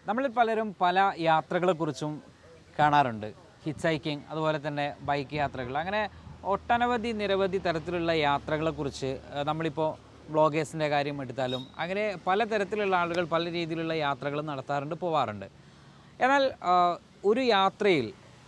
നമ്മളിൽ പലരും പല യാത്രകളെക്കുറിച്ചും കാണാറുണ്ട് ഹിച്ച് ഹൈക്കിംഗ് അതുപോലെ തന്നെ ബൈക്ക് യാത്രകൾ അങ്ങനെ ഒട്ടനവധി നിരവധി തരത്തിലുള്ള യാത്രകളെക്കുറിച്ച് ഏഹ്, നമ്മളിപ്പോൾ ബ്ലോഗേഴ്സിൻ്റെ കാര്യം എടുത്താലും അങ്ങനെ പല തരത്തിലുള്ള ആളുകൾ പല രീതിയിലുള്ള യാത്രകൾ നടത്താറുണ്ട് പോവാറുണ്ട് എന്നാൽ ആ, ഒരു യാത്രയിൽ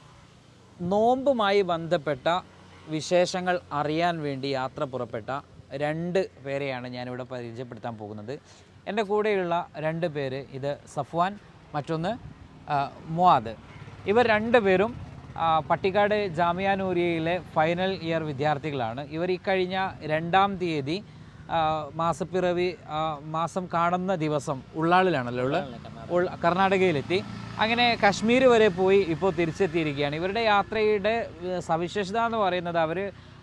നോമ്പുമായി ബന്ധപ്പെട്ട വിശേഷങ്ങൾ അറിയാൻ വേണ്ടി യാത്ര പുറപ്പെട്ട രണ്ട് പേരെയാണ് ഞാനിവിടെ പരിചയപ്പെടുത്താൻ പോകുന്നത് എൻ്റെ കൂടെയുള്ള രണ്ട് പേര് ഇത് സഫ്വാൻ മറ്റൊന്ന് ആ, മുവാദ് ഇവർ രണ്ട് പേരും ആ, പട്ടിക്കാട് ജാമിയ നൂരിയയിലെ ഫൈനൽ ഇയർ വിദ്യാർത്ഥികളാണ് ഇവർ ഈ കഴിഞ്ഞ രണ്ടാം തീയതി ആ, മാസപ്പിറവി ആ, മാസം കാണുന്ന ദിവസം ഉള്ളാളിലാണല്ലോ ഉള്ളത് ഉൾ കർണാടകയിലെത്തി അങ്ങനെ കശ്മീർ വരെ പോയി ഇപ്പോൾ തിരിച്ചെത്തിയിരിക്കുകയാണ് ഇവരുടെ യാത്രയുടെ ഏഹ്, സവിശേഷത എന്ന് പറയുന്നത് അവർ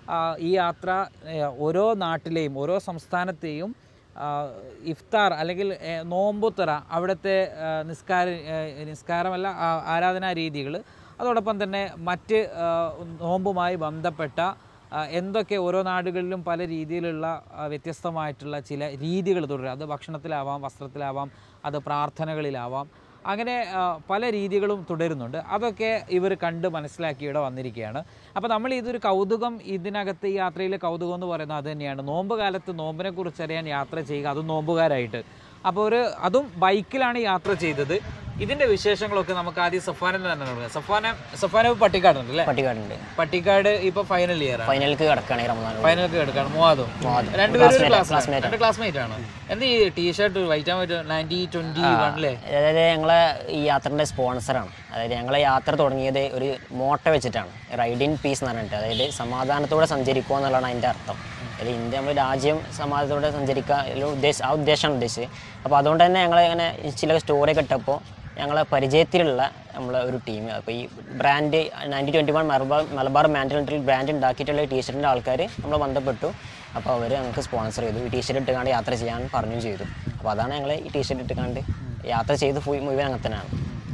ഈ യാത്ര ഏഹ്, ഓരോ നാട്ടിലെയും ഓരോ സംസ്ഥാനത്തെയും ആ, ഇഫ്താർ അല്ലെങ്കിൽ ഏഹ്, നോമ്പുത്തറ അവിടുത്തെ ഏഹ്, നിസ്കാര ഏഹ്, നിസ്കാരമല്ല ആ- ആരാധനാ രീതികൾ അതോടൊപ്പം തന്നെ മറ്റ് ആ, നോമ്പുമായി ബന്ധപ്പെട്ട ആ, എന്തൊക്കെ ഓരോ നാടുകളിലും പല രീതിയിലുള്ള ആ, വ്യത്യസ്തമായിട്ടുള്ള ചില രീതികൾ തുടരുക അത് ഭക്ഷണത്തിലാവാം വസ്ത്രത്തിലാവാം അത് പ്രാർത്ഥനകളിലാവാം അങ്ങനെ ആ, പല രീതികളും തുടരുന്നുണ്ട് അതൊക്കെ ഇവർ കണ്ട് മനസ്സിലാക്കി ഇവിടെ വന്നിരിക്കുകയാണ് അപ്പോൾ നമ്മൾ ഇതൊരു കൗതുകം ഇതിനകത്ത് ഈ യാത്രയിലെ കൗതുകം എന്ന് പറയുന്നത് അത് തന്നെയാണ് നോമ്പ് കാലത്ത് നോമ്പിനെ കുറിച്ച് അറിയാൻ യാത്ര ചെയ്യുക അതും നോമ്പുകാരായിട്ട് അപ്പോൾ ഒരു അതും ബൈക്കിലാണ് യാത്ര ചെയ്തത് ഇതിന്റെ വിശേഷങ്ങളൊക്കെ നമുക്ക് ആദ്യം സഫാനിൽ തന്നെ തുടങ്ങാം സഫാന സഫാന പട്ടിക്കാടുണ്ട് അല്ലേ പട്ടിക്കാടുണ്ട് പട്ടിക്കാട് ഇപ്പൊ ഫൈനൽ ഇയർ ആണ് ഫൈനലിക്ക് കിടക്കുകയാണ് ഈ റമദാൻ ഫൈനലൊക്കെ എടുക്കാണ് മൂവാതും മൂവാദും. രണ്ടുപേരും ഒരു Classmate, ക്ലാസ് രണ്ട് ക്ലാസ്മേറ്റ് ആണ് എന്ത് ഈ T shirt white and white ninety twenty one അല്ലേ അതായത് ഞങ്ങളെ ഈ യാത്രയുടെ സ്പോൺസറാണ് അതായത് ഞങ്ങളെ യാത്ര തുടങ്ങിയത് ഒരു മോട്ട വെച്ചിട്ടാണ് റൈഡ് ഇൻ പീസ് എന്ന് പറഞ്ഞിട്ട് അതായത് സമാധാനത്തോടെ സഞ്ചരിക്കുക എന്നുള്ളതാണ് അതിൻ്റെ അർത്ഥം അതായത് ഇന്ത്യ നമ്മുടെ രാജ്യം സമാധാനത്തോടെ സഞ്ചരിക്കുക ഉള്ള ഉദ്ദേശം ആ ഉദ്ദേശമാണ് ഉദ്ദേശിച്ചത് അപ്പോൾ അതുകൊണ്ട് തന്നെ ഞങ്ങൾ ഇങ്ങനെ ചില സ്റ്റോറി ഇട്ടപ്പോൾ ഞങ്ങളെ പരിചയത്തിലുള്ള നമ്മളെ ഒരു ടീം അപ്പോൾ ഈ brand ninety twenty one Malabar Malabar മാൻഡൽ ബ്രാൻഡ് ഉണ്ടാക്കിയിട്ടുള്ള ടീഷർട്ടിൻ്റെ ആൾക്കാർ നമ്മളെ ബന്ധപ്പെട്ടു അപ്പോൾ അവർ ഞങ്ങൾക്ക് സ്പോൺസർ ചെയ്തു ഈ ടീഷർട്ട് ഇട്ടുകൊണ്ട് യാത്ര ചെയ്യാൻ പറഞ്ഞു ചെയ്തു അപ്പോൾ അതാണ് ഞങ്ങൾ ഈ ടീഷർട്ട് ഇട്ടുകൊണ്ട് യാത്ര ചെയ്ത് പോയി മുഴുവൻ അങ്ങനെ തന്നെയാണ്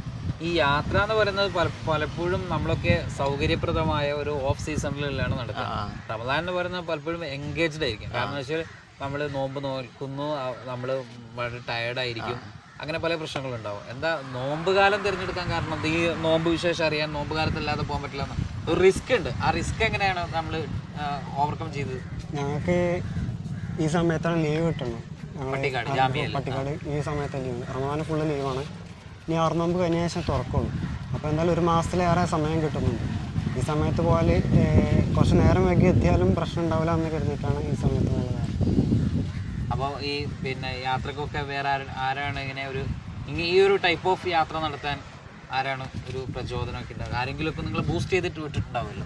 ഈ യാത്ര എന്ന് പറയുന്നത് പല- പലപ്പോഴും നമ്മളൊക്കെ സൗകര്യപ്രദമായ ഒരു ഓഫ് സീസണിലാണ് നടക്കുന്നത് റമദാൻ എന്ന് പറയുന്നത് പലപ്പോഴും എൻഗേജ്ഡ് ആയിരിക്കും കാരണം വെച്ചാൽ നമ്മൾ നോമ്പ് നോൽക്കുന്നു നമ്മൾ വളരെ ടയർഡായിരിക്കും അങ്ങനെ പല പ്രശ്നങ്ങളുണ്ടാവും എന്താ നോമ്പ് കാലം തിരഞ്ഞെടുക്കാൻ കാരണം എന്താ? ഈ നോമ്പ് വിശേഷം അറിയാൻ നോമ്പ് കാലത്തല്ലാതെ പോകാൻ പറ്റില്ല എന്ന് ഒരു റിസ്ക് ഉണ്ട് ആ റിസ്ക് എങ്ങനെയാണ് നമ്മൾ ഓവർകം ചെയ്തത് ഞങ്ങൾക്ക് ഈ സമയത്താണ് ലീവ് കിട്ടുന്നത് ഞങ്ങൾ പട്ടിക്കാട് ജാമ്യയിൽ പട്ടിക്കാട് ഈ സമയത്താണ് ലീവ് റമദാൻ ഫുള്ള് ലീവാണ് ഇനി ആറ് നോമ്പ് കഴിഞ്ഞ ശേഷം തുറക്കുള്ളൂ അപ്പോൾ എന്തായാലും ഒരു മാസത്തിലേറെ സമയം കിട്ടുന്നുണ്ട് ഈ സമയത്ത് പോയാൽ കുറച്ച് നേരം വൈകി എത്തിയാലും പ്രശ്നം ഉണ്ടാവില്ല എന്ന് കരുതിയിട്ടാണ് ഈ സമയത്ത് നല്ലത് അപ്പോൾ ഈ പിന്നെ യാത്രക്കൊക്കെ വേറെ ആര- ആരാണ് ഇങ്ങനെ ഒരു ഇങ്ങ- ഈ ഒരു ടൈപ്പ് ഓഫ് യാത്ര നടത്താൻ ആരാണ് ഒരു പ്രചോദനമൊക്കെ ഉണ്ടാവുക ആരെങ്കിലും ഇപ്പം നിങ്ങൾ ബൂസ്റ്റ് ചെയ്തിട്ട് വിട്ടിട്ടുണ്ടാവുമല്ലോ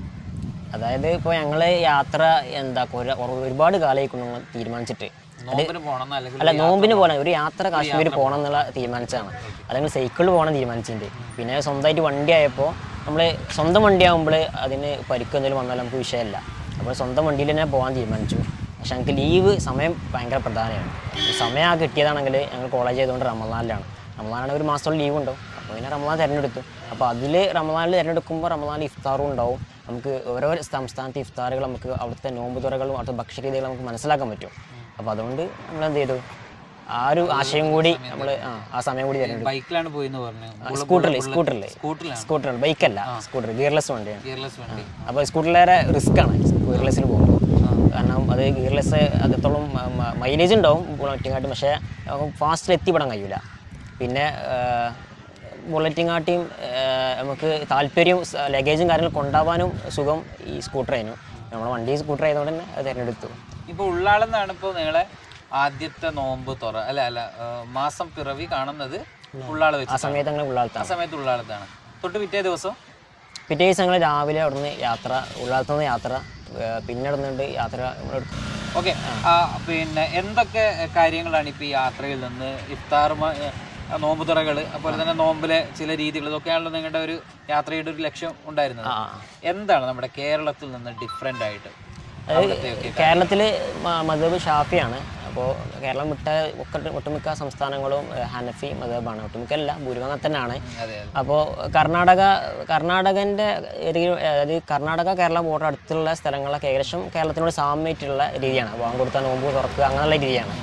അതായത് ഇപ്പോൾ ഞങ്ങൾ യാത്ര എന്താ ഒരു- ഒരുപാട് കാലമായിരിക്കും ഞങ്ങൾ തീരുമാനിച്ചിട്ട് നോമ്പിന് പോകണം അല്ലെങ്കിൽ അല്ല നോമ്പിന് പോകണം ഒരു യാത്ര കാശ്മീർ പോകണം എന്നുള്ള തീരുമാനിച്ചതാണ് അല്ലെങ്കിൽ സൈക്കിളിൽ പോകണം തീരുമാനിച്ചിട്ടുണ്ട് പിന്നെ സ്വന്തമായിട്ട് വണ്ടി ആയപ്പോൾ നമ്മൾ സ്വന്തം വണ്ടി ആകുമ്പോൾ അതിന് പരിക്ക് എന്തെങ്കിലും വന്നാൽ നമുക്ക് വിഷയമല്ല അപ്പോൾ സ്വന്തം വണ്ടിയിൽ തന്നെ പോകാൻ തീരുമാനിച്ചു പക്ഷെ ഞങ്ങൾക്ക് ലീവ് സമയം ഭയങ്കര പ്രധാനമാണ് ഈ സമയം ആ കിട്ടിയതാണെങ്കിൽ ഞങ്ങൾ കോളേജ് ചെയ്തുകൊണ്ട് റമദാനിലാണ് റമദാനാണെങ്കിൽ ഒരു മാസത്തോളം ലീവ് ഉണ്ടാവും അപ്പോൾ പിന്നെ റമദാൻ തിരഞ്ഞെടുത്തു അപ്പോൾ അതിൽ റമദാനിൽ തിരഞ്ഞെടുക്കുമ്പോൾ റമദാനിൽ ഇഫ്താറും ഉണ്ടാവും നമുക്ക് ഓരോ സംസ്ഥാനത്തെ ഇഫ്താറുകൾ നമുക്ക് അവിടുത്തെ നോമ്പ് തുറകളും അവിടുത്തെ ഭക്ഷ്യരീതികളും നമുക്ക് മനസ്സിലാക്കാൻ പറ്റും അപ്പോൾ അതുകൊണ്ട് നമ്മൾ എന്ത് ചെയ്തു ആ ഒരു ആശയം കൂടി നമ്മൾ ആ ആ സമയം കൂടി തിരഞ്ഞെടുത്തു ബൈക്കിലാണ് പോയി എന്ന് പറഞ്ഞു സ്കൂട്ടറിൽ സ്കൂട്ടറിൽ സ്കൂട്ടറിലാണ് സ്കൂട്ടറിൽ ബൈക്കല്ല സ്കൂട്ടർ ഗിയർലെസ് വണ്ടിയാണ് ഗിയർലെസ് വണ്ടി അപ്പോൾ സ്കൂട്ടറിലേറെ റിസ്ക് ആണ് ഗിയർലെസ്സിൽ പോകുമ്പോൾ കാരണം അത് ഗിയർലെസ് അത്രത്തോളം മൈലേജ് ഉണ്ടാവും ബുള്ളറ്റിങ്ങാട്ടും പക്ഷേ ഫാസ്റ്റിൽ എത്തിപ്പെടാൻ കഴിയില്ല പിന്നെ ബുള്ളറ്റിങ്ങാട്ടിയും നമുക്ക് താല്പര്യം ലഗേജും കാര്യങ്ങളും കൊണ്ടുപോകാനും സുഖം ഈ സ്കൂട്ടറായിരുന്നു നമ്മൾ വണ്ടി സ്കൂട്ടർ ആയതുകൊണ്ട് തന്നെ അത് തിരഞ്ഞെടുത്തു ഇപ്പോൾ ഉള്ളാളെന്നാണ് ഇപ്പോൾ നിങ്ങളെ ആദ്യത്തെ നോമ്പ് തുറ അല്ല അല്ല ആ, മാസം പിറവി കാണുന്നത് ഉള്ളാള് ആ വെച്ച് സമയത്ത് അങ്ങനെ ആ ഉള്ളാളത്താണ് സമയത്ത് ഉള്ളാളത്താണ് തൊട്ട് പിറ്റേ ദിവസം പിറ്റേ ദിവസം ഞങ്ങൾ രാവിലെ അവിടുന്ന് യാത്ര ഉള്ളാളത്തുനിന്ന് യാത്ര ഏർ പിന്നെ ഇടുന്നുണ്ട് യാത്ര നമ്മളെടുത്ത് ഓക്കെ പിന്നെ എന്തൊക്കെ കാര്യങ്ങളാണ് ഇപ്പോൾ ഈ യാത്രയിൽ നിന്ന് ഇഫ്താർ മ- ഏ, നോമ്പ് തുറകൾ അതുപോലെ തന്നെ നോമ്പിലെ ചില രീതികൾ ഇതൊക്കെയാണല്ലോ നിങ്ങളുടെ ഒരു യാത്രയുടെ ഒരു ലക്ഷ്യം ഉണ്ടായിരുന്നത് ആ എന്താണ് നമ്മുടെ കേരളത്തിൽ നിന്ന് ഡിഫറെൻ്റ് ആയിട്ട് അവിടുത്തെയൊക്കെ കേരളത്തിൽ മതബ് ഷാഫിയാണ് അപ്പോൾ കേരളം വിട്ട ഒക്കെ ഒട്ടുമിക്ക സംസ്ഥാനങ്ങളും ഏഹ്, ഹനഫി മതബാണ് ഒട്ടുമിക്ക അല്ല ഭൂരിഭാഗം തന്നെയാണ് അതെ അപ്പോൾ കർണാടക കർണാടകൻ്റെ ഏതെങ്കിലും അതായത് കർണാടക കേരള ബോർഡർ അടുത്തുള്ള സ്ഥലങ്ങളൊക്കെ ഏകദേശം കേരളത്തിനോട് സാമ്യമായിട്ടുള്ള രീതിയാണ് വാങ്ങ് കൊടുത്താൽ നോമ്പ് തുറക്കുക അങ്ങനെയുള്ള രീതിയാണ്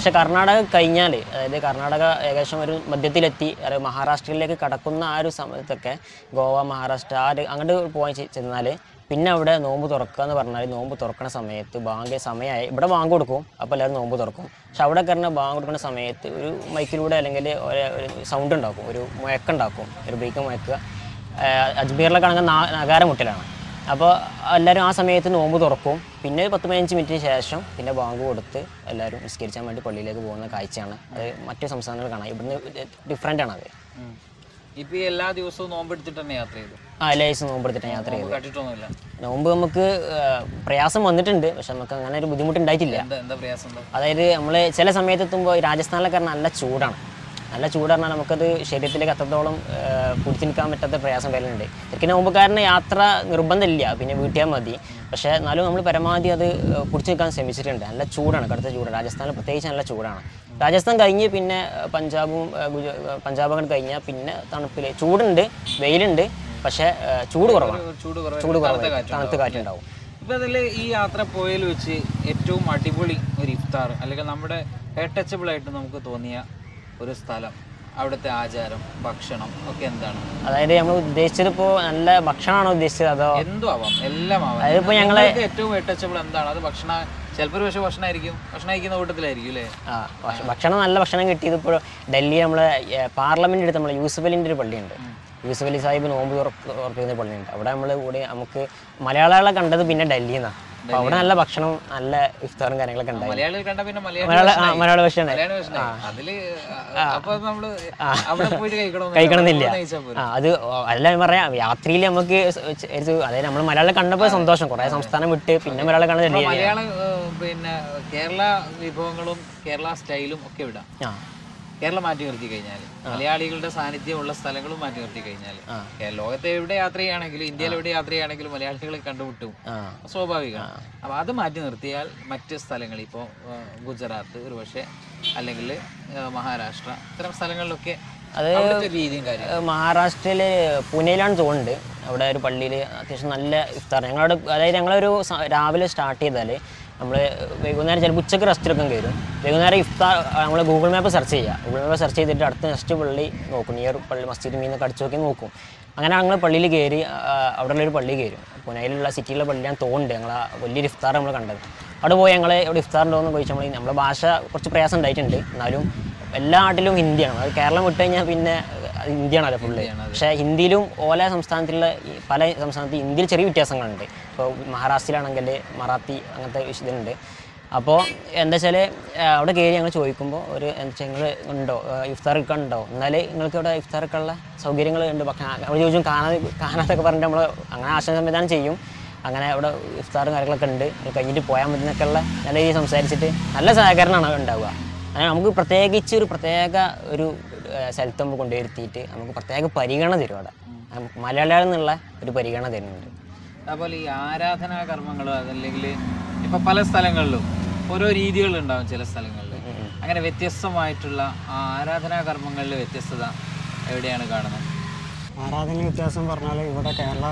പക്ഷേ കർണാടക കഴിഞ്ഞാൽ അതായത് കർണാടക ഏകദേശം ഒരു മധ്യത്തിലെത്തി അതായത് മഹാരാഷ്ട്രയിലേക്ക് കടക്കുന്ന ആ ഒരു സമയത്തൊക്കെ ഗോവ മഹാരാഷ്ട്ര ആ ഒരു അങ്ങോട്ട് പോയി ചെ- ചെന്നാൽ പിന്നെ അവിടെ നോമ്പ് തുറക്കുക എന്ന് പറഞ്ഞാൽ നോമ്പ് തുറക്കുന്ന സമയത്ത് ബാങ്ക് സമയമായി ഇവിടെ ബാങ്ക് കൊടുക്കും അപ്പോൾ എല്ലാവരും നോമ്പ് തുറക്കും പക്ഷെ അവിടെ കയറുന്ന ബാങ്ക് കൊടുക്കുന്ന സമയത്ത് ഒരു മൈക്കിലൂടെ അല്ലെങ്കിൽ ഒരു- ഒരു സൗണ്ട് ഉണ്ടാക്കും ഒരു മുഴക്കുണ്ടാക്കും ഒരു ബ്രേക്ക് മുഴക്കുക ആഹ് അജ്മീറിലൊക്കെ ആണെങ്കിൽ നാ നഗാരം മുട്ടലാണ് അപ്പോൾ എല്ലാവരും ആ സമയത്ത് നോമ്പ് തുറക്കും പിന്നെ ഒരു പത്ത് പതിനഞ്ച് മിനിറ്റിന് ശേഷം പിന്നെ ബാങ്ക് കൊടുത്ത് എല്ലാവരും നിസ്കരിച്ചാൻ വേണ്ടി പള്ളിയിലേക്ക് പോകുന്ന കാഴ്ചയാണ് അത് മറ്റു സംസ്ഥാനങ്ങൾ കാണാം ഇവിടുന്ന് ഡിഫറെൻ്റ് ആണ് അത് ഇപ്പൊ ഈ എല്ലാ ദിവസവും നോമ്പെടുത്തിട്ട് തന്നെ യാത്ര ചെയ്തു ആ എല്ലാ ദിവസവും നോമ്പ് എടുത്തിട്ടാണ് യാത്ര ചെയ്തത് കട്ടിട്ടൊന്നുമില്ല നോമ്പ് നമുക്ക് ആഹ് പ്രയാസം വന്നിട്ടുണ്ട് പക്ഷെ നമുക്ക് അങ്ങനെ ഒരു ബുദ്ധിമുട്ടുണ്ടായിട്ടില്ല എന്താ എന്താ പ്രയാസം എന്താ അതായത് നമ്മൾ ചില സമയത്ത് എത്തുമ്പോൾ രാജസ്ഥാനിലൊക്കെ പറഞ്ഞാൽ നല്ല ചൂടാണ് നല്ല ചൂട് പറഞ്ഞാൽ നമുക്കത് ശരീരത്തിലേക്ക് അത്രത്തോളം ഏഹ്, പിടിച്ചു നിൽക്കാൻ പറ്റാത്ത പ്രയാസം വരുന്നുണ്ട് ശരിക്കും നോമ്പുകാരന് യാത്ര നിർബന്ധമില്ല പിന്നെ വീട്ടിയാൽ മതി പക്ഷേ എന്നാലും നമ്മൾ പരമാവധി അത് ഏഹ്, പിടിച്ചു നിൽക്കാൻ ശ്രമിച്ചിട്ടുണ്ട് നല്ല ചൂടാണ് കടുത്ത ചൂട് രാജസ്ഥാനിൽ പ്രത്യേകിച്ച് നല്ല ചൂടാണ് രാജസ്ഥാൻ കഴിഞ്ഞ് പിന്നെ ഏഹ്, പഞ്ചാബും ഏഹ്, ഗുജ പഞ്ചാബൊക്കെ കഴിഞ്ഞാൽ പിന്നെ തണുപ്പിൽ ചൂടുണ്ട് വെയിലുണ്ട് പക്ഷേ ഏഹ്, ചൂട് കുറവാണ് ഒരു ചൂട് കുറവ് ചൂട് തണുത്ത കുറവ് കാറ്റും തണുത്ത കാറ്റുണ്ടാവും ഇപ്പൊ അതില് ഈ യാത്ര പോയതിൽ വെച്ച് ഏറ്റവും അടിപൊളി ഒരു ഇഫ്താർ അല്ലെങ്കിൽ നമ്മുടെ ടച്ചബിൾ ആയിട്ട് നമുക്ക് തോന്നിയ ഒരു സ്ഥലം അവിടുത്തെ ആചാരം ഭക്ഷണം ഒക്കെ എന്താണ് അതായത് നമ്മൾ ഉദ്ദേശിച്ചത് ഇപ്പോൾ നല്ല ഭക്ഷണമാണോ ഉദ്ദേശിച്ചത് അതോ എന്തും ആവാം എല്ലാം ആവാം അതിപ്പോ ഞങ്ങള് നിങ്ങൾക്ക് ഏറ്റവും ടച്ചബിൾ എന്താണ് അത് ഭക്ഷണ ചിലപ്പോൾ ഒരു പക്ഷേ ഭക്ഷണമായിരിക്കും ഭക്ഷണം കഴിക്കുന്ന കൂട്ടത്തിലായിരിക്കും അല്ലേ ആ ഭക്ഷ- ഭക്ഷണം നല്ല ഭക്ഷണം കിട്ടിയത് ഇപ്പോൾ ഡൽഹി നമ്മളെ പാർലമെൻറ്റ് അടുത്ത് നമ്മളെ യൂസഫ് അലിൻ്റെ ഒരു പള്ളിയുണ്ട് യൂസഫ് അലി സാഹിബ് നോമ്പ് തുറക്ക് ഉറപ്പിക്കുന്ന ഒരു പള്ളിയുണ്ട് അവിടെ നമ്മൾ കൂടി നമുക്ക് മലയാളികളെ കണ്ടത് പിന്നെ ഡൽഹിയിൽ നിന്നാണ് അപ്പോൾ അവിടെ നല്ല ഭക്ഷണവും നല്ല ഇഫ്താറും കാര്യങ്ങളൊക്കെ ഉണ്ടായി മലയാളികൾ കണ്ട പിന്നെ മലയാളി മലയാള ആ ഭക്ഷണമായി. മലയാള ഭക്ഷണം മലയാളി ഭക്ഷണമായി. അതില് അപ്പൊ നമ്മള് അവിടെ പോയിട്ട് കഴിക്കണം കഴിക്കണമെന്നില്ല ആ അത് അല്ല ഞാൻ പറയാം യാത്രയിൽ നമുക്ക് സ് ച്ച് ഒരു അതായത് നമ്മൾ മലയാളം കണ്ടപ്പോൾ സന്തോഷം കുറേ സംസ്ഥാനം വിട്ട് പിന്നെ മലയാളം കണ്ടത് ഡൽഹിയിൽ മലയാള ഏഹ്, പിന്നെ കേരള വിഭവങ്ങളും കേരള സ്റ്റൈലും ഒക്കെ വിടാം ആ കേരളം മാറ്റി നിർത്തി കഴിഞ്ഞാൽ മലയാളികളുടെ സാന്നിധ്യമുള്ള സ്ഥലങ്ങളും മാറ്റി നിർത്തി കഴിഞ്ഞാൽ ലോകത്തെ എവിടെ യാത്ര ചെയ്യുകയാണെങ്കിലും ഇന്ത്യയിൽ എവിടെ യാത്ര ചെയ്യുകയാണെങ്കിലും മലയാളികളെ കണ്ടുമുട്ടും ആ സ്വാഭാവികമാണ് അപ്പോൾ അത് മാറ്റി നിർത്തിയാൽ മറ്റ് സ്ഥലങ്ങൾ ഇപ്പോൾ ഗുജറാത്ത് ഒരുപക്ഷെ അല്ലെങ്കിൽ മഹാരാഷ്ട്ര ഇത്തരം സ്ഥലങ്ങളിലൊക്കെ അത് അവിടുത്തെ രീതിയും കാര്യം ഏഹ് മഹാരാഷ്ട്രയില് പൂനെയിലാണ് തോന്നുന്നുണ്ട് അവിടെ ഒരു പള്ളിയിൽ അത്യാവശ്യം നല്ല ഇഫ്താർ ഞങ്ങളവിടെ അതായത് ഞങ്ങളൊരു സ- രാവിലെ സ്റ്റാർട്ട് ചെയ്താൽ നമ്മൾ വൈകുന്നേരം ചിലപ്പോൾ ഉച്ചക്ക് റെസ്റ്റ് എടുക്കാൻ കയറും വൈകുന്നേരം ഇഫ്താർ നമ്മൾ ഗൂഗിൾ മാപ്പ് സെർച്ച് ചെയ്യുക ഗൂഗിൾ മാപ്പ് സെർച്ച് ചെയ്തിട്ട് അടുത്ത നെക്സ്റ്റ് പള്ളി നോക്കും നിയർ പള്ളി മസ്ജിദ് മീനൊക്കെ അടിച്ചു നോക്കി നോക്കും അങ്ങനെ ഞങ്ങൾ പള്ളിയിൽ കയറി അവിടെ ഒരു പള്ളി കയറും പൂനെയിലുള്ള സിറ്റിയിലുള്ള പള്ളി ഞാൻ തോന്നുന്നുണ്ട് ഞങ്ങൾ ആ വലിയൊരു ഇഫ്താർ നമ്മൾ കണ്ടത് അവിടെ പോയി ഞങ്ങൾ ഇവിടെ ഇഫ്താർ ഉണ്ടോ എന്ന് ചോദിച്ചാൽ നമ്മൾ നമ്മളെ ഭാഷ കുറച്ച് പ്രയാസം ഉണ്ടായിട്ടുണ്ട് എന്നാലും എല്ലാ നാട്ടിലും ഹിന്ദിയാണ് അത് കേരളം വിട്ട് കഴിഞ്ഞാൽ പിന്നെ അത് ഹിന്ദിയാണല്ലോ ഫുള്ള് പക്ഷേ ഹിന്ദിയിലും ഓല സംസ്ഥാനത്തിലുള്ള ഈ പല സംസ്ഥാനത്ത് ഹിന്ദിയിൽ ചെറിയ വ്യത്യാസങ്ങളുണ്ട് ഇപ്പോൾ മഹാരാഷ്ട്രയിലാണെങ്കിൽ മറാത്തി അങ്ങനത്തെ ഇതുണ്ട് അപ്പോൾ എന്താ വെച്ചാൽ അവിടെ കയറി ഞങ്ങൾ ചോദിക്കുമ്പോൾ ഒരു എന്താ വെച്ചാൽ നിങ്ങൾ ഉണ്ടോ ഇഫ്താറൊക്കെ ഉണ്ടോ എന്നാൽ നിങ്ങൾക്ക് ഇവിടെ ഇഫ്താറൊക്കെ ഉള്ള സൗകര്യങ്ങൾ ഉണ്ട് ഭക്ഷണം നമ്മൾ ചോദിച്ചും കാണാതെ കാണാതൊക്കെ പറഞ്ഞിട്ട് നമ്മൾ അങ്ങനെ ആശയ സംവിധാനം ചെയ്യും അങ്ങനെ അവിടെ ഇഫ്താറും കാര്യങ്ങളൊക്കെ ഉണ്ട് അത് കഴിഞ്ഞിട്ട് പോയാൽ മതി എന്നൊക്കെ ഉള്ള നല്ല രീതിയിൽ സംസാരിച്ചിട്ട് നല്ല സഹകരണമാണ് ഉണ്ടാവുക അങ്ങനെ നമുക്ക് പ്രത്യേകിച്ച് ഒരു പ്രത്യേക ഒരു ഏഹ്, സ്ഥലത്ത് നമ്മൾ കൊണ്ടുവരുത്തിയിട്ട് നമുക്ക് പ്രത്യേക പരിഗണന തരും അവിടെ നമുക്ക് മലയാളികൾ എന്നുള്ള ഒരു പരിഗണന തരുന്നുണ്ട് അതുപോലെ ഈ ആരാധനാ കർമ്മങ്ങൾ അതല്ലെങ്കിൽ ഇപ്പൊ പല സ്ഥലങ്ങളിലും ഓരോ രീതികളുണ്ടാവും ചില സ്ഥലങ്ങളിൽ അങ്ങനെ വ്യത്യസ്തമായിട്ടുള്ള ആ ആരാധനാ കർമ്മങ്ങളിൽ വ്യത്യസ്തത എവിടെയാണ് കാണുന്നത് ആരാധന വ്യത്യാസം പറഞ്ഞാൽ ഇവിടെ കേരള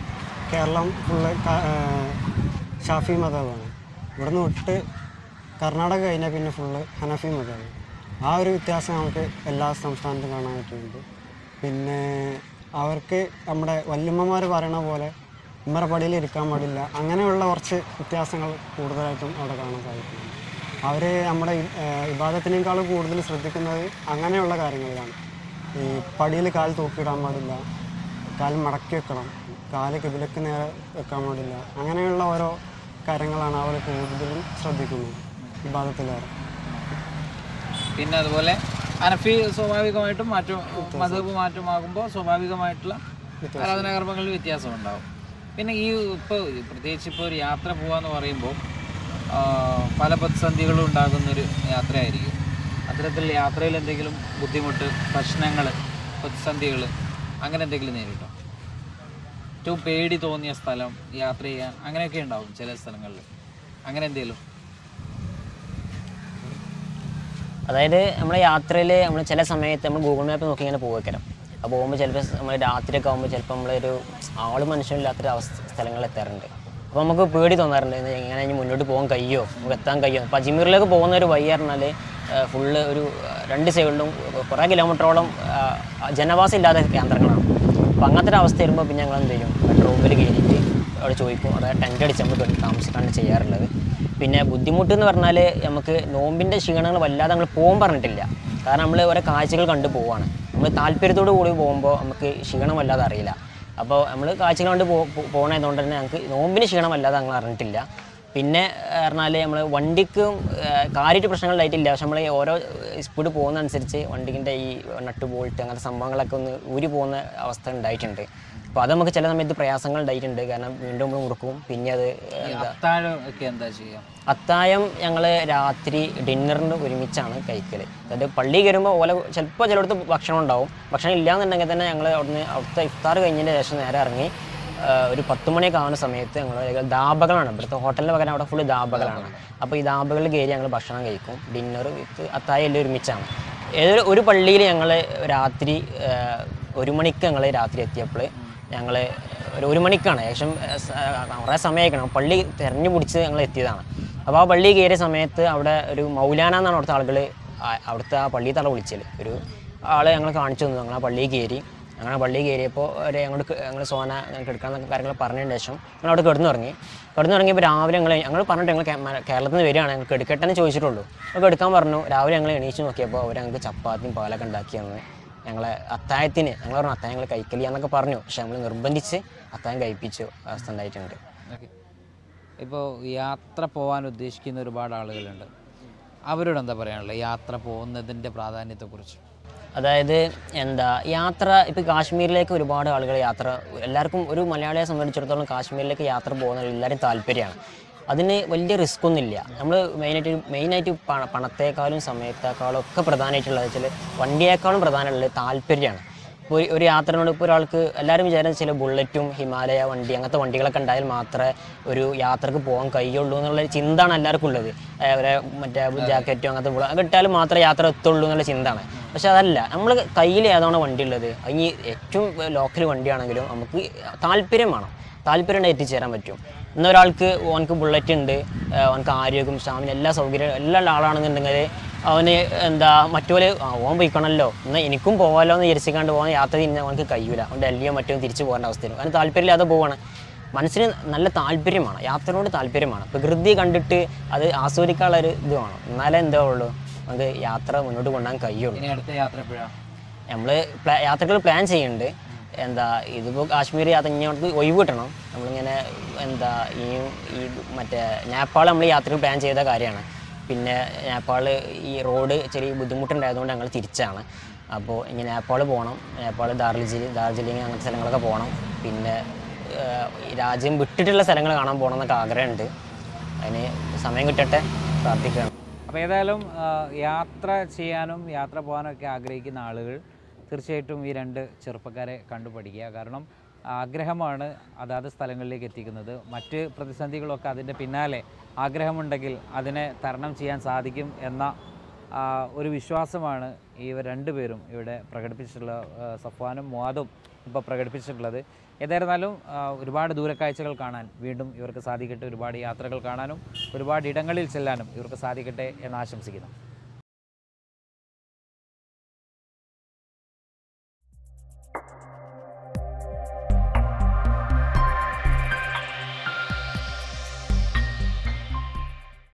കേരളം ഫുള്ള് ക- ഏഹ് ഷാഫി മതമാണ് ഇവിടുന്ന് വിട്ട് കർണാടക കഴിഞ്ഞാൽ പിന്നെ ഫുള്ള് ഹനഫി മതമാണ് ആ ഒരു വ്യത്യാസം നമുക്ക് എല്ലാ സംസ്ഥാനത്തും കാണാൻ പറ്റുന്നുണ്ട് പിന്നെ അവർക്ക് നമ്മുടെ വല്യമ്മമാർ പറയണ പോലെ ഉമ്മറ പടിയിൽ ഇരിക്കാൻ പാടില്ല അങ്ങനെയുള്ള കുറച്ച് വ്യത്യാസങ്ങൾ കൂടുതലായിട്ടും അവിടെ കാണാൻ സാധിക്കുന്നുണ്ട് അവർ നമ്മുടെ ഏഹ് ഇബാദത്തിനേക്കാളും കൂടുതൽ ശ്രദ്ധിക്കുന്നത് അങ്ങനെയുള്ള കാര്യങ്ങളിലാണ് ഈ പടിയിൽ കാൽ തൂക്കിയിടാൻ പാടില്ല കാൽ മടക്കി വെക്കണം കാല് കിബിലക്ക് നേരെ വെക്കാൻ പാടില്ല അങ്ങനെയുള്ള ഓരോ കാര്യങ്ങളാണ് അവർ കൂടുതലും ശ്രദ്ധിക്കുന്നത് വിഭാഗത്തിലേറെ പിന്നെ അതുപോലെ അനഫി സ്വാഭാവികമായിട്ടും മാറ്റം മതബ് മാറ്റമാകുമ്പോൾ സ്വാഭാവികമായിട്ടുള്ള ആരാധനാ കർമ്മങ്ങളിൽ വ്യത്യാസം ഉണ്ടാവും പിന്നെ ഈ ഇപ്പോൾ പ്രത്യേകിച്ച് ഇപ്പോൾ ഒരു യാത്ര പോകാന്ന് പറയുമ്പോൾ ആ, പല പ്രതിസന്ധികളും ഉണ്ടാകുന്നൊരു യാത്രയായിരിക്കും അത്തരത്തിൽ യാത്രയിൽ എന്തെങ്കിലും ബുദ്ധിമുട്ട് പ്രശ്നങ്ങൾ പ്രതിസന്ധികൾ അങ്ങനെ എന്തെങ്കിലും നേരിട്ടോ ഏറ്റവും പേടി തോന്നിയ സ്ഥലം യാത്ര ചെയ്യാൻ അങ്ങനെയൊക്കെ ഉണ്ടാവും ചില സ്ഥലങ്ങളിൽ അങ്ങനെ എന്തെങ്കിലും അതായത് നമ്മുടെ യാത്രയിൽ നമ്മൾ ചില സമയത്ത് നമ്മൾ ഗൂഗിൾ മാപ്പ് നോക്കി ഇങ്ങനെ പോവേക്കരം അപ്പോൾ പോകുമ്പോൾ ചിലപ്പോൾ നമ്മൾ രാത്രിയൊക്കെ ആകുമ്പോൾ ചിലപ്പോൾ നമ്മളൊരു ആള് മനുഷ്യനില്ലാത്തൊരു അവസ്ഥ സ്ഥലങ്ങളിൽ എത്താറുണ്ട് അപ്പോൾ നമുക്ക് പേടി തോന്നാറുണ്ട് ഇത് എങ്ങനെ ഇനി മുന്നോട്ട് പോകാൻ കഴിയുമോ നമുക്ക് എത്താൻ കഴിയുമോ അപ്പോൾ അജ്മീറിലേക്ക് പോകുന്ന ഒരു വഴി പറഞ്ഞാൽ ഫുള്ള് ഒരു ആ, രണ്ട് സൈഡിലും കുറേ കിലോമീറ്ററോളം ആ, ജനവാസം ഇല്ലാത്ത കേന്ദ്രങ്ങളാണ് അപ്പോൾ അങ്ങനത്തെ ഒരു അവസ്ഥ വരുമ്പോൾ പിന്നെ ഞങ്ങൾ എന്ത് ചെയ്യും റൂമിൽ കയറിയിട്ട് അവിടെ ചോദിക്കും അവിടെ ടെൻ്റ് അടിച്ച് നമ്മൾ കിടന്ന് താമസിക്കാണ് ചെയ്യാറുള്ളത് പിന്നെ ബുദ്ധിമുട്ട് എന്ന് പറഞ്ഞാൽ നമുക്ക് നോമ്പിൻ്റെ ക്ഷീണങ്ങൾ വല്ലാതെ നമ്മൾ പോകാൻ പറഞ്ഞിട്ടില്ല കാരണം നമ്മൾ ഓരോ കാഴ്ചകൾ കണ്ടു പോവാണ് നമ്മൾ താല്പര്യത്തോടു കൂടി പോകുമ്പോൾ നമുക്ക് ക്ഷീണം വല്ലാതെ അറിയില്ല അപ്പോൾ നമ്മൾ കാഴ്ചകൾ കണ്ട് പോ പോകണതുകൊണ്ട് തന്നെ ഞങ്ങൾക്ക് നോമ്പിന് ക്ഷീണം വല്ലാതെ ഞങ്ങൾ അറിഞ്ഞിട്ടില്ല പിന്നെ പറഞ്ഞാൽ നമ്മൾ വണ്ടിക്കും ഏഹ്, കാര്യമായിട്ട് പ്രശ്നങ്ങൾ ഉണ്ടായിട്ടില്ല പക്ഷെ നമ്മൾ ഓരോ സ്പീഡ് പോകുന്നതനുസരിച്ച് വണ്ടിൻ്റെ ഈ നട്ട് ബോൾട്ട് അങ്ങനത്തെ സംഭവങ്ങളൊക്കെ ഒന്ന് ഊരി പോകുന്ന അവസ്ഥ ഉണ്ടായിട്ടുണ്ട് അപ്പോൾ അത് നമുക്ക് ചില സമയത്ത് പ്രയാസങ്ങൾ ഉണ്ടായിട്ടുണ്ട് കാരണം വീണ്ടും നമ്മൾ മുറുക്കും പിന്നെ അത് എന്താ അത്താഴം ഒക്കെ എന്താ ചെയ്യുക അത്തായം ഞങ്ങൾ രാത്രി ഡിന്നറിന് ഒരുമിച്ചാണ് കഴിക്കൽ അതായത് പള്ളി കയറുമ്പോൾ ഓല ചിലപ്പോൾ ചിലയിടത്ത് ഭക്ഷണം ഉണ്ടാവും ഭക്ഷണം ഇല്ലാന്നുണ്ടെങ്കിൽ തന്നെ ഞങ്ങൾ അവിടുന്ന് അവിടുത്തെ ഇഫ്താർ കഴിഞ്ഞതിന് ശേഷം നേരെ ഇറങ്ങി ആ, ഒരു പത്ത് മണിയൊക്കെ ആവുന്ന സമയത്ത് ഞങ്ങൾ ദാബകളാണ് ഇവിടുത്തെ ഹോട്ടലിന് പകരം അവിടെ ഫുള്ള് ദാബകളാണ് അപ്പോൾ ഈ ദാബകളിൽ കയറി ഞങ്ങൾ ഭക്ഷണം കഴിക്കും ഡിന്നർ വിത്ത് അത്തായം എല്ലാം ഒരുമിച്ചാണ് ഏതൊരു ഒരു പള്ളിയിൽ ഞങ്ങൾ രാത്രി ആ, ഒരു മണിക്ക് ഞങ്ങൾ രാത്രി എത്തിയപ്പോൾ ഞങ്ങൾ ഒരു ഒരു മണിക്കാണ് ഏകദേശം ഏഹ്, സ- ആ, കുറേ സമയമായിരിക്കണം പള്ളി തെരഞ്ഞു പിടിച്ച് ഞങ്ങൾ എത്തിയതാണ് അപ്പോൾ ആ പള്ളി കയറിയ സമയത്ത് അവിടെ ഒരു മൗലാന എന്നാണ് അവിടുത്തെ ആളുകൾ അവിടുത്തെ ആ പള്ളി തറ വിളിച്ചത് ഒരു ആളെ ഞങ്ങൾ കാണിച്ചു തന്നു ഞങ്ങൾ ആ പള്ളിയിൽ കയറി അങ്ങനെ പള്ളി കയറിയപ്പോൾ ഒരു ഞങ്ങൾക്ക് ഞങ്ങൾ സോന ഞങ്ങൾക്ക് എടുക്കാമെന്നൊക്കെ കാര്യങ്ങൾ പറഞ്ഞതിന് ശേഷം ഞങ്ങൾ അവിടെ കിടന്നുറങ്ങി കിടന്നുറങ്ങിയപ്പോൾ രാവിലെ ഞങ്ങൾ ഞങ്ങൾ പറഞ്ഞിട്ട് ഞങ്ങൾ കേ- മ- കേരളത്തിൽ നിന്ന് വരികയാണ് ഞങ്ങൾക്ക് എടുക്കട്ടെ എന്ന് ചോദിച്ചിട്ടുള്ളൂ അപ്പോൾ എടുക്കാൻ പറഞ്ഞു രാവിലെ ഞങ്ങൾ എണീച്ച് നോക്കിയപ്പോൾ അവർ ഞങ്ങൾക്ക് ചപ്പാത്തിയും പാലൊക്കെ ഉണ്ടാക്കി തന്നു ഞങ്ങളെ അത്തായത്തിന് ഞങ്ങൾ പറഞ്ഞു അത്തായം ഞങ്ങൾ കഴിക്കലില്ല എന്നൊക്കെ പറഞ്ഞു പക്ഷെ നമ്മൾ നിർബന്ധിച്ച് അത്തായം കഴിപ്പിച്ചു അവസ്ഥ ഉണ്ടായിട്ടുണ്ട് ഓക്കെ ഇപ്പോൾ യാത്ര പോകാൻ ഉദ്ദേശിക്കുന്ന ഒരുപാട് ആളുകളുണ്ട് അവരോട് എന്താ പറയാനുള്ളത് യാത്ര പോകുന്നതിൻ്റെ പ്രാധാന്യത്തെക്കുറിച്ച് അതായത് എന്താ യാത്ര ഇപ്പോൾ കാശ്മീരിലേക്ക് ഒരുപാട് ആളുകൾ യാത്ര എല്ലാവർക്കും ഒരു മലയാളിയെ സംബന്ധിച്ചിടത്തോളം കാശ്മീരിലേക്ക് യാത്ര പോകുന്ന എല്ലാവരും താല്പര്യമാണ് അതിന് വലിയ റിസ്ക് ഒന്നുമില്ല നമ്മൾ മെയിനായിട്ട് മെയിനായിട്ട് പണ പണത്തേക്കാളും സമയത്തേക്കാളും ഒക്കെ പ്രധാനമായിട്ടുള്ളത് വെച്ചാൽ വണ്ടിയേക്കാളും പ്രധാനമുള്ളത് താല്പര്യമാണ് ഇപ്പോൾ ഒരു- ഒരു യാത്രയോട് ഇപ്പോൾ ഒരാൾക്ക് എല്ലാവരും വിചാരം ചില ബുള്ളറ്റും ഹിമാലയ വണ്ടി അങ്ങനത്തെ വണ്ടികളൊക്കെ ഉണ്ടായാൽ മാത്രമേ ഒരു യാത്രക്ക് പോകാൻ കഴിയുള്ളൂ എന്നുള്ള ചിന്തയാണ് എല്ലാവർക്കും ഉള്ളത് ഏഹ് ഒരു മറ്റേ ജാക്കറ്റും അങ്ങനത്തെ ബുള്ള അതൊക്കെ ഇട്ടാൽ മാത്രമേ യാത്ര എത്തുള്ളൂ എന്നുള്ള ചിന്തയാണ് പക്ഷെ അതല്ല നമ്മൾ കയ്യിൽ ഏതാണോ വണ്ടി ഉള്ളത് ഇനി ഏറ്റവും ലോക്കൽ വണ്ടിയാണെങ്കിലും നമുക്ക് താല്പര്യം വേണം താല്പര്യം ഉണ്ടെങ്കിൽ എത്തിച്ചേരാൻ പറ്റും ഇന്ന് ഒരാൾക്ക് ഓനക്ക് ബുള്ളറ്റ് ഉണ്ട് ഏഹ് ഓനക്ക് ആരോഗ്യം സ്റ്റാമിന എല്ലാ സൗകര്യം എല്ലാ ഉള്ള ആളാണെന്നുണ്ടെങ്കിൽ അവന് എന്താ മറ്റോല് ആ, ഓൻ പോയിക്കണമല്ലോ എന്നാൽ എനിക്കും പോകാമല്ലോ എന്ന് വിചാരിച്ചിക്കാണ്ട് പോകാൻ യാത്ര തിരിഞ്ഞാൽ അവനക്ക് കഴിയൂല അവൻ ഡൽഹിയോ മറ്റോ തിരിച്ചു പോകേണ്ട അവസ്ഥയിൽ അവന് താല്പര്യമില്ലാതെ പോവാണ് മനസ്സിന് നല്ല താല്പര്യമാണ് യാത്രയോട് താല്പര്യമാണ് പ്രകൃതി കണ്ടിട്ട് അത് ആസ്വദിക്കാനുള്ള ഒരു ഇത് വേണം എന്നാലേ എന്താ ഉള്ളൂ നമുക്ക് യാത്ര മുന്നോട്ട് കൊണ്ടുപോകാൻ കഴിയുള്ളൂ ഇനി അടുത്ത യാത്ര എപ്പോഴാണ് നമ്മൾ യാത്രകൾ പ്ലാൻ ചെയ്യുന്നുണ്ട് എന്താ ഇതിപ്പോൾ കാശ്മീർ യാത്ര ഇങ്ങോട്ട് ഒഴിവ് കിട്ടണം നമ്മളിങ്ങനെ എന്താ ഈ ഈ മറ്റേ നേപ്പാൾ നമ്മൾ യാത്രകൾ പ്ലാൻ ചെയ്ത കാര്യമാണ് പിന്നെ നേപ്പാൾ ഈ റോഡ് ചെറിയ ബുദ്ധിമുട്ടുണ്ടായതുകൊണ്ട് ഞങ്ങൾ തിരിച്ചാണ് അപ്പോൾ ഇങ്ങനെ നേപ്പാൾ പോകണം നേപ്പാൾ ഡാർജിലിംഗ് ഡാർജിലിംഗ് അങ്ങനത്തെ സ്ഥലങ്ങളൊക്കെ പോകണം പിന്നെ ഏഹ്, ഈ രാജ്യം വിട്ടിട്ടുള്ള സ്ഥലങ്ങൾ കാണാൻ പോകണം എന്നൊക്കെ ആഗ്രഹമുണ്ട് അതിന് സമയം കിട്ടട്ടെ പ്രാർത്ഥിക്കുകയാണ് അപ്പോൾ ഏതായാലും ആ, യാത്ര ചെയ്യാനും യാത്ര പോകാനും ഒക്കെ ആഗ്രഹിക്കുന്ന ആളുകൾ തീർച്ചയായിട്ടും ഈ രണ്ട് ചെറുപ്പക്കാരെ കണ്ടു പഠിക്കുക കാരണം ആഗ്രഹമാണ് അതാത് സ്ഥലങ്ങളിലേക്ക് എത്തിക്കുന്നത് മറ്റ് പ്രതിസന്ധികളൊക്കെ അതിൻ്റെ പിന്നാലെ ആഗ്രഹമുണ്ടെങ്കിൽ അതിനെ തരണം ചെയ്യാൻ സാധിക്കും എന്ന ആ, ഒരു വിശ്വാസമാണ് ഇവർ രണ്ടുപേരും ഇവിടെ പ്രകടിപ്പിച്ചിട്ടുള്ള ആ, സഫ്വാനും മുവാദും ഇപ്പോൾ പ്രകടിപ്പിച്ചിട്ടുള്ളത് ഏതായിരുന്നാലും ആ, ഒരുപാട് ദൂരക്കാഴ്ചകൾ കാണാൻ വീണ്ടും ഇവർക്ക് സാധിക്കട്ടെ ഒരുപാട് യാത്രകൾ കാണാനും ഒരുപാട് ഇടങ്ങളിൽ ചെല്ലാനും ഇവർക്ക് സാധിക്കട്ടെ എന്ന് ആശംസിക്കുന്നു